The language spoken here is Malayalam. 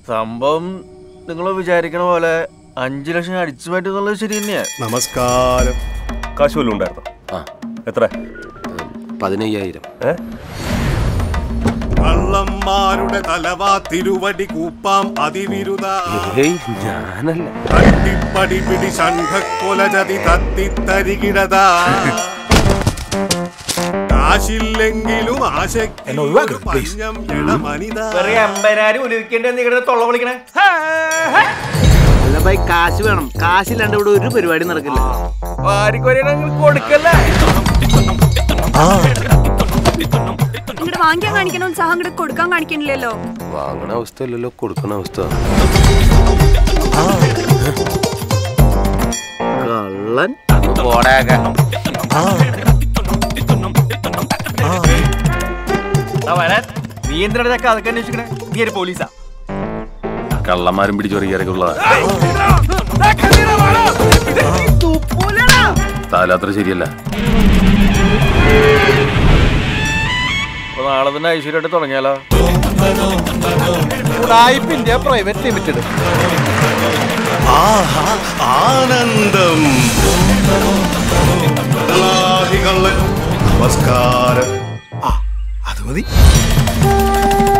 സംഭവം നിങ്ങൾ വിചാരിക്കണ പോലെ അഞ്ചു ലക്ഷം അടിച്ചു മാറ്റുന്നുള്ളത് ശരി തന്നെയാ നമസ്കാരം കാശ് വല്ലതും ഉണ്ടായിരുന്നോ ആ എത്ര പതിനയ്യായിരം ഏ കള്ളന്മാരുടെ തലവാ തിരുവടി കൂപ്പാം അതിവിരുദ ഏയ് ഞാനല്ല തട്ടിപ്പടി പിടി ഷണ്ഡക്കൊലചതി തത്തിത്തരികിടത കാശില്ലെങ്കിലും ആശയ്ക്ക് ഒരു പഞ്ഞം എടമനിത അമ്പതിനായിരം ഉലിവിക്കേണ്ട നിങ്ങളുടെ തൊള്ള വിളിക്കണേ അല്ല ബൈ കാശ് വേണം കാശില്ലാണ്ട് ഇവിടെ ഒരു പരിപാടി നടക്കില്ല കൊടുക്കല്ലേ ഇങ്ങോട്ട് വാങ്ങിക്കാൻ കാണിക്കണ ഉത്സാഹം ഇങ്ങോട്ട് കൊടുക്കാൻ കാണിക്കണില്ലല്ലോ വാങ്ങണ അവസ്ഥ അല്ലല്ലോ കൊടുക്കണ അവസ്ഥ കള്ളൻ പോടാക്ക നീ എന്തിനാ അതൊക്കെ അന്വേഷിക്കണേ നീ ഒരു പോലീസാ കള്ളന്മാരും പിടിച്ചൊറിയാറൊക്കെ ഉള്ളതാ താലാത്ര ശരിയല്ല അപ്പൊ നാളെ തന്നെ ഐശ്വര്യമായിട്ട് തുടങ്ങിയാലോ ഇന്ത്യ പ്രൈവറ്റ് ലിമിറ്റഡ് ആഹാ ആനന്ദം കള്ളൻ നമസ്കാരം ആ അത് മതി